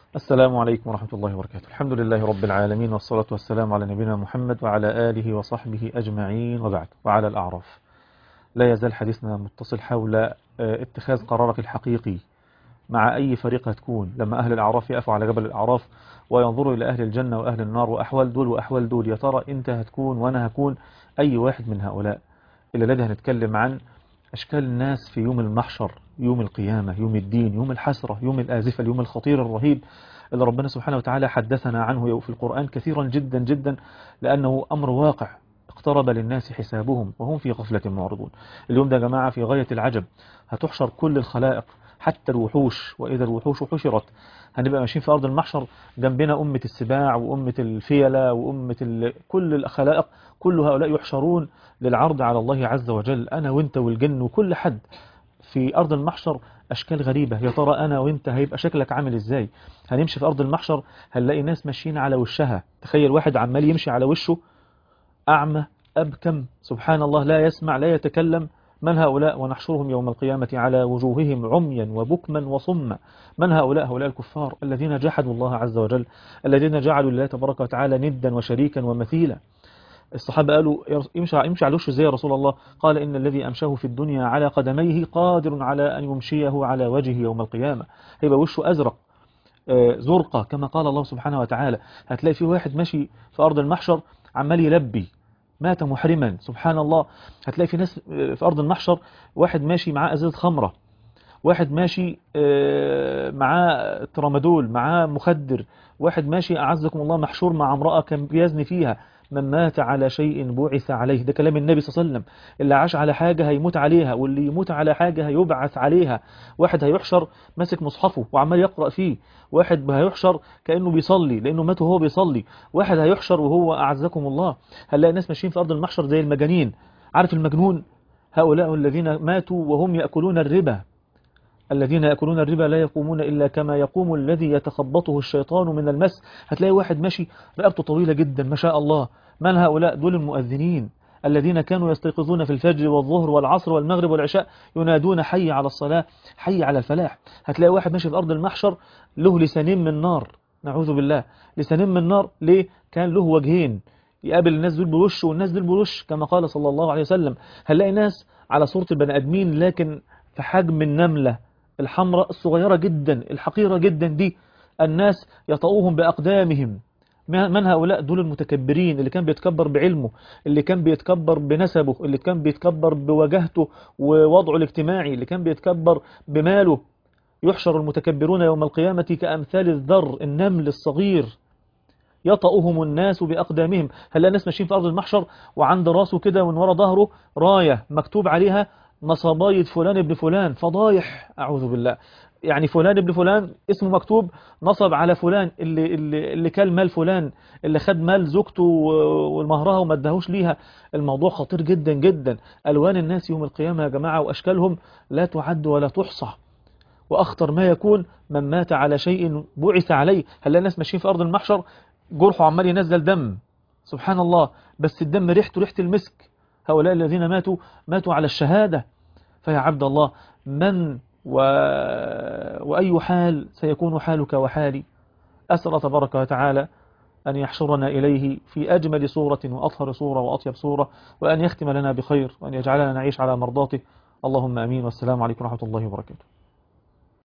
السلام عليكم ورحمة الله وبركاته الحمد لله رب العالمين والصلاة والسلام على نبينا محمد وعلى آله وصحبه أجمعين وبعد وعلى الأعراف لا يزال حديثنا متصل حول اتخاذ قرارك الحقيقي مع أي فريق هتكون لما أهل الأعراف يقفوا على جبل الأعراف وينظروا إلى أهل الجنة وأهل النار وأحوال دول وأحوال دول يا ترى أنت هتكون وأنا هكون أي واحد من هؤلاء إلا الذي هنتكلم عن أشكال الناس في يوم المحشر يوم القيامة يوم الدين يوم الحسرة يوم الآزفة اليوم الخطير الرهيب اللي ربنا سبحانه وتعالى حدثنا عنه في القرآن كثيرا جدا جدا لأنه أمر واقع اقترب للناس حسابهم وهم في غفلة معرضون اليوم ده يا جماعة في غاية العجب هتحشر كل الخلائق حتى الوحوش وإذا الوحوش حشرت هنبقى ماشيين في أرض المحشر جنبنا أمة السباع وأمة الفيلة وأمة ال... كل الخلائق كل هؤلاء يحشرون للعرض على الله عز وجل أنا وإنت والجن وكل حد في أرض المحشر أشكال غريبة يا ترى أنا وإنت هيبقى شكلك عامل إزاي هنمشي في أرض المحشر هنلاقي ناس ماشيين على وشها تخيل واحد عمال يمشي على وشه أعمى أبكم سبحان الله لا يسمع لا يتكلم من هؤلاء ونحشرهم يوم القيامة على وجوههم عميا وبكما وصما من هؤلاء هؤلاء الكفار الذين جحدوا الله عز وجل الذين جعلوا الله تبارك وتعالى ندا وشريكا ومثيلا الصحابة قالوا يمشي, يمشي على وشه زي يا رسول الله قال إن الذي أمشاه في الدنيا على قدميه قادر على أن يمشيه على وجهه يوم القيامة هيبقى وشه أزرق زرقة كما قال الله سبحانه وتعالى هتلاقي في واحد ماشي في أرض المحشر عمال يلبي مات محرما سبحان الله هتلاقي في ناس في أرض المحشر واحد ماشي معاه أزازة خمرة واحد ماشي معاه ترامادول معاه مخدر واحد ماشي أعزكم الله محشور مع امرأة كان بيزني فيها من مات على شيء بعث عليه ده كلام النبي صلى الله عليه وسلم اللي عاش على حاجة هيموت عليها واللي يموت على حاجة هيبعث عليها واحد هيحشر ماسك مصحفه وعمال يقرأ فيه واحد هيحشر كأنه بيصلي لأنه مات وهو بيصلي واحد هيحشر وهو أعزكم الله هنلاقي ناس ماشيين في أرض المحشر زي المجانين عارف المجنون هؤلاء الذين ماتوا وهم يأكلون الربا الذين يأكلون الربا لا يقومون إلا كما يقوم الذي يتخبطه الشيطان من المس هتلاقي واحد ماشي رقبته طويلة جدا ما شاء الله من هؤلاء دول المؤذنين الذين كانوا يستيقظون في الفجر والظهر والعصر والمغرب والعشاء ينادون حي على الصلاة حي على الفلاح هتلاقي واحد ماشي في أرض المحشر له لسانين من نار نعوذ بالله لسانين من نار ليه كان له وجهين يقابل الناس دول بوش والناس دول بوش كما قال صلى الله عليه وسلم هنلاقي ناس على صورة البني آدمين لكن في حجم النملة الحمراء الصغيرة جدا الحقيرة جدا دي الناس يطؤوهم بأقدامهم من هؤلاء دول المتكبرين اللي كان بيتكبر بعلمه اللي كان بيتكبر بنسبه اللي كان بيتكبر بوجهته ووضعه الاجتماعي اللي كان بيتكبر بماله يحشر المتكبرون يوم القيامة كأمثال الذر النمل الصغير يطأهم الناس بأقدامهم هل الناس ماشيين في أرض المحشر وعند راسه كده من وراء ظهره راية مكتوب عليها نصباية فلان ابن فلان فضايح أعوذ بالله يعني فلان ابن فلان اسمه مكتوب نصب على فلان اللي, اللي, اللي كل مال فلان اللي خد مال زوجته والمهرها وما ادهوش ليها الموضوع خطير جدا جدا ألوان الناس يوم القيامة يا جماعة وأشكالهم لا تعد ولا تحصى وأخطر ما يكون من مات على شيء بعث عليه هل الناس ماشيين في أرض المحشر جرحه عمال ينزل دم سبحان الله بس الدم ريحته ريحة المسك هؤلاء الذين ماتوا ماتوا على الشهادة فيا عبد الله من و... وأي حال سيكون حالك وحالي أسأل تبارك وتعالى أن يحشرنا إليه في أجمل صورة وأطهر صورة وأطيب صورة وأن يختم لنا بخير وأن يجعلنا نعيش على مرضاته اللهم أمين والسلام عليكم ورحمة الله وبركاته